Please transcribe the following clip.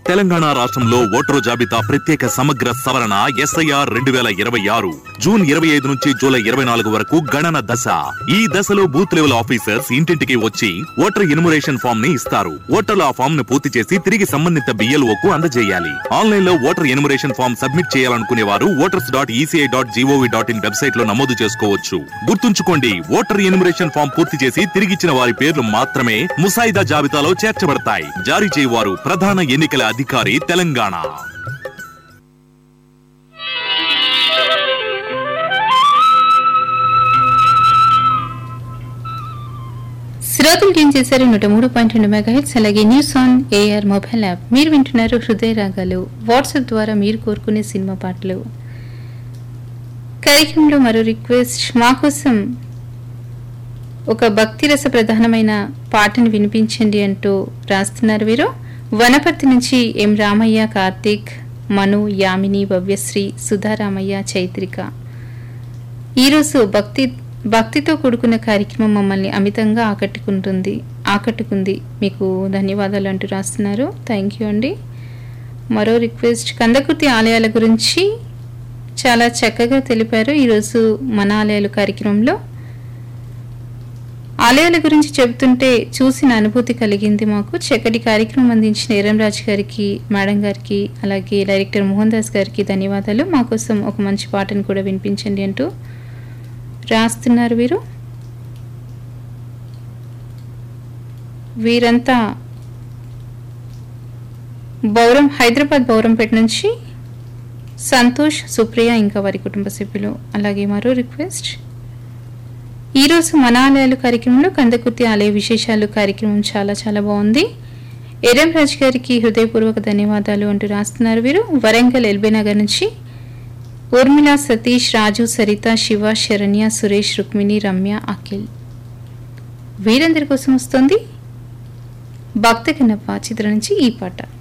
తెలంగాణ రాష్ట్రంలో ఓటరు జాబితా ప్రత్యేక సమగ్ర సవరణ ఎస్ఐఆర్ రెండు వేల ఇరవై ఆరు జూన్ ఇరవై ఐదు నుంచి జూలై ఇరవై నాలుగు వరకు గణన దశ ఈ దశలో బూత్ లెవెల్ ఆఫీసర్స్ ఇంటింటికి వచ్చి ఓటర్ ఎన్యుమరేషన్ ఫామ్ ని ఇస్తారు ఓటర్లు ఆ ఫామ్ ను పూర్తి చేసి తిరిగి సంబంధిత BLO కు అందజేయాలి ఆన్లైన్ లో ఓటర్ ఎన్యుమరేషన్ ఫామ్ సబ్మిట్ చేయాలనుకునే వారు voters dot ECI dot GOV dot in website లో నమోదు చేసుకోవచ్చు గుర్తుంచుకోండి ఓటర్ ఎన్యుమరేషన్ ఫామ్ పూర్తి చేసి తిరిగిచ్చిన వారి పేర్లు మాత్రమే ముసాయిదా జాబితాలో చేర్చబడతాయి జారీ చేయవారు ప్రధాన ఎన్నికల అధికారి తెలంగాణ శ్రోతలు ఏం చేశారు నూట మూడు పాయింట్ రెండు మెగాహెట్స్ అలాగే news on AIR mobile app మీరు వింటున్నారు హృదయ రాగాలు వాట్సాప్ ద్వారా మీరు కోరుకునే సినిమా పాటలు కార్యక్రమంలో మరో రిక్వెస్ట్ మా కోసం ఒక భక్తి రస ప్రధానమైన పాటను వినిపించండి అంటూ రాస్తున్నారు వీరు వనపర్తి నుంచి ఎం రామయ్య కార్తీక్ మను యామిని భవ్యశ్రీ సుధారామయ్య చైత్రిక ఈరోజు భక్తి భక్తితో కూడుకున్న కార్యక్రమం మమ్మల్ని అమితంగా ఆకట్టుకుంటుంది ఆకట్టుకుంది మీకు ధన్యవాదాలు అంటూ రాస్తున్నారు థ్యాంక్ యూ అండి మరో రిక్వెస్ట్ కందకుర్తి ఆలయాల గురించి చాలా చక్కగా తెలిపారు ఈరోజు మన ఆలయాలు కార్యక్రమంలో ఆలయాల గురించి చెబుతుంటే చూసిన అనుభూతి కలిగింది మాకు చక్కటి కార్యక్రమం అందించిన ఎరం రాజు గారికి మేడం గారికి అలాగే డైరెక్టర్ మోహన్ దాస్ గారికి ధన్యవాదాలు మా కోసం ఒక మంచి పాటను కూడా వినిపించండి అంటూ రాస్తున్నారు వీరు వీరంతా బౌరం హైదరాబాద్ బౌరంపేట నుంచి సంతోష్ సుప్రియ ఇంకా వారి కుటుంబ సభ్యులు అలాగే మరో రిక్వెస్ట్ ఈరోజు మన ఆలయాలు కార్యక్రమంలో కందకుర్తి ఆలయ విశేషాలు కార్యక్రమం చాలా చాలా బాగుంది ఎరం రాజ్ గారికి హృదయపూర్వక ధన్యవాదాలు అంటూ రాస్తున్నారు వీరు వరంగల్ ఎల్బీ నగర్ నుంచి ఊర్మిళ సతీష్ రాజు సరిత శివ శరణ్య సురేష్ రుక్మిణి రమ్య అఖిల్ వీరందరి కోసం వస్తుంది భక్త కన్నప్ప చిత్రం నుంచి ఈ పాట